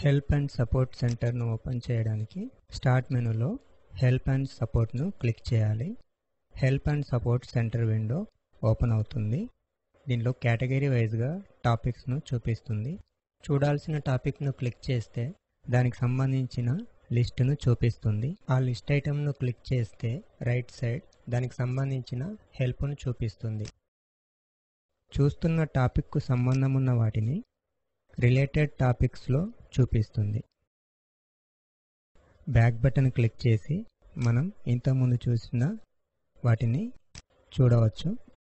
help and support సెంటర్ను open చేయడానికి start మెనూలో హెల్ప్ అండ్ సపోర్ట్ను క్లిక్ చేయాలి help and support center window open అవుతుంది దీనిలో కేటగిరీ వైజ్గా టాపిక్స్ను చూపిస్తుంది చూడాల్సిన టాపిక్ను క్లిక్ చేస్తే దానికి సంబంధించిన లిస్టును చూపిస్తుంది ఆ లిస్ట్ ఐటెంను క్లిక్ చేస్తే రైట్ సైడ్ దానికి సంబంధించిన హెల్ప్ను చూపిస్తుంది చూస్తున్న టాపిక్కు సంబంధం ఉన్న వాటిని రిలేటెడ్ టాపిక్స్లో చూపిస్తుంది బ్యాక్ బటన్ క్లిక్ చేసి మనం ఇంతకుముందు చూసిన వాటిని చూడవచ్చు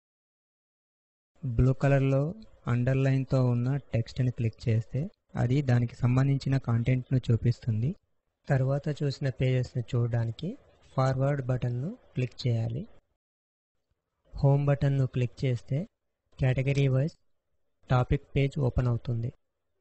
బ్లూ కలర్లో అండర్లైన్తో ఉన్న టెక్స్ట్ని క్లిక్ చేస్తే అది దానికి సంబంధించిన కాంటెంట్ను చూపిస్తుంది తర్వాత చూసిన పేజెస్ని చూడడానికి ఫార్వర్డ్ బటన్ను క్లిక్ చేయాలి హోమ్ బటన్ను క్లిక్ చేస్తే category wise topic page open అవుతుంది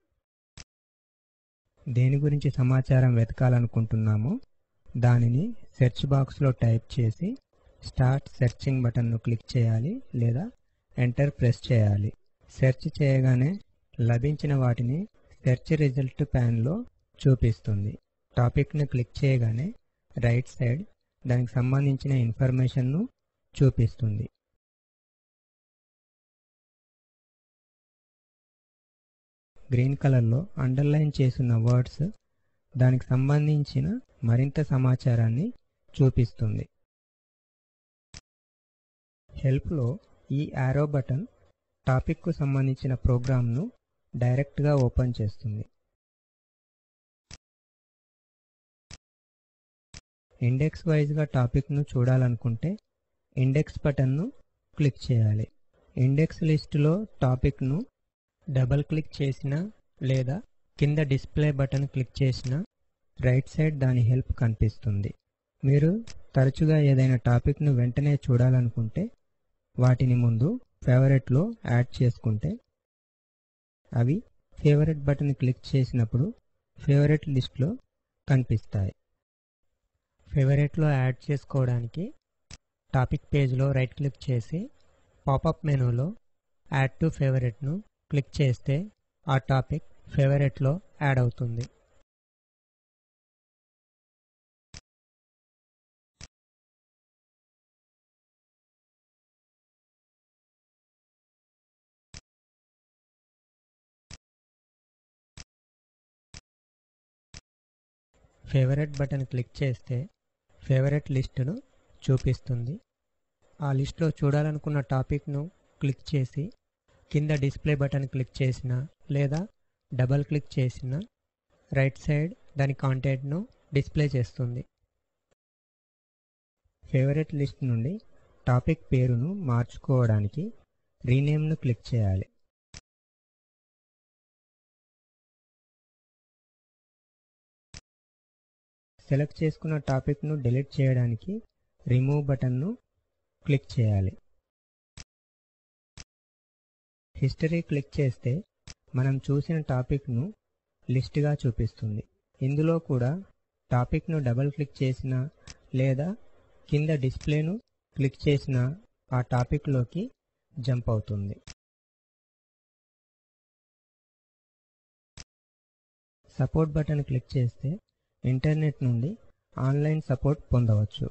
దేని గురించి సమాచారం వెతకాలనుకుంటున్నామో దానిని సెర్చ్ బాక్స్లో టైప్ చేసి స్టార్ట్ సెర్చింగ్ బటన్ను క్లిక్ చేయాలి లేదా ఎంటర్ ప్రెస్ చేయాలి సెర్చ్ చేయగానే లభించిన వాటిని సెర్చ్ రిజల్ట్ ప్యాన్లో చూపిస్తుంది టాపిక్ను క్లిక్ చేయగానే రైట్ సైడ్ దానికి సంబంధించిన ఇన్ఫర్మేషన్ను చూపిస్తుంది గ్రీన్ కలర్లో అండర్లైన్ చేసిన వర్డ్స్ దానికి సంబంధించిన మరింత సమాచారాన్ని చూపిస్తుంది హెల్ప్లో ఈ యారో బటన్ టాపిక్కు సంబంధించిన ప్రోగ్రామ్ను డైరెక్ట్గా ఓపెన్ చేస్తుంది ఇండెక్స్ వైజ్గా టాపిక్ను చూడాలనుకుంటే ఇండెక్స్ బటన్ను క్లిక్ చేయాలి ఇండెక్స్ లిస్టులో టాపిక్ను డబల్ క్లిక్ చేసిన లేదా కింద డిస్ప్లే బటన్ క్లిక్ చేసిన రైట్ సైడ్ దాని హెల్ప్ కనిపిస్తుంది మీరు తరచుగా ఏదైనా టాపిక్ను వెంటనే చూడాలనుకుంటే వాటిని ముందు ఫేవరెట్లో యాడ్ చేసుకుంటే అవి ఫేవరెట్ బటన్ క్లిక్ చేసినప్పుడు ఫేవరెట్ లిస్ట్లో కనిపిస్తాయి ఫేవరెట్లో యాడ్ చేసుకోవడానికి టాపిక్ పేజ్లో రైట్ క్లిక్ చేసి పాపప్ మెనూలో యాడ్ టు ఫేవరెట్ను క్లిక్ చేస్తే ఆ టాపిక్ ఫేవరెట్లో యాడ్ అవుతుంది ఫేవరెట్ బటన్ క్లిక్ చేస్తే ఫేవరెట్ లిస్టును చూపిస్తుంది ఆ లిస్ట్లో చూడాలనుకున్న టాపిక్ను క్లిక్ చేసి కింద డిస్ప్లే బటన్ క్లిక్ చేసిన లేదా డబల్ క్లిక్ చేసిన రైట్ సైడ్ దాని కాంటెంట్ను డిస్ప్లే చేస్తుంది ఫేవరెట్ లిస్ట్ నుండి టాపిక్ పేరును మార్చుకోవడానికి రీనేమ్ను క్లిక్ చేయాలి సెలెక్ట్ చేసుకున్న టాపిక్ను డిలీట్ చేయడానికి రిమూవ్ బటన్ను క్లిక్ చేయాలి హిస్టరీ క్లిక్ చేస్తే మనం చూసిన టాపిక్ను లిస్ట్గా చూపిస్తుంది ఇందులో కూడా టాపిక్ను డబల్ క్లిక్ చేసిన లేదా కింద డిస్ప్లేను క్లిక్ చేసిన ఆ టాపిక్లోకి జంప్ అవుతుంది సపోర్ట్ బటన్ క్లిక్ చేస్తే ఇంటర్నెట్ నుండి ఆన్లైన్ సపోర్ట్ పొందవచ్చు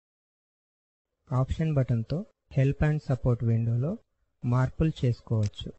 ఆప్షన్ బటన్తో హెల్ప్ అండ్ సపోర్ట్ విండోలో మార్పులు చేసుకోవచ్చు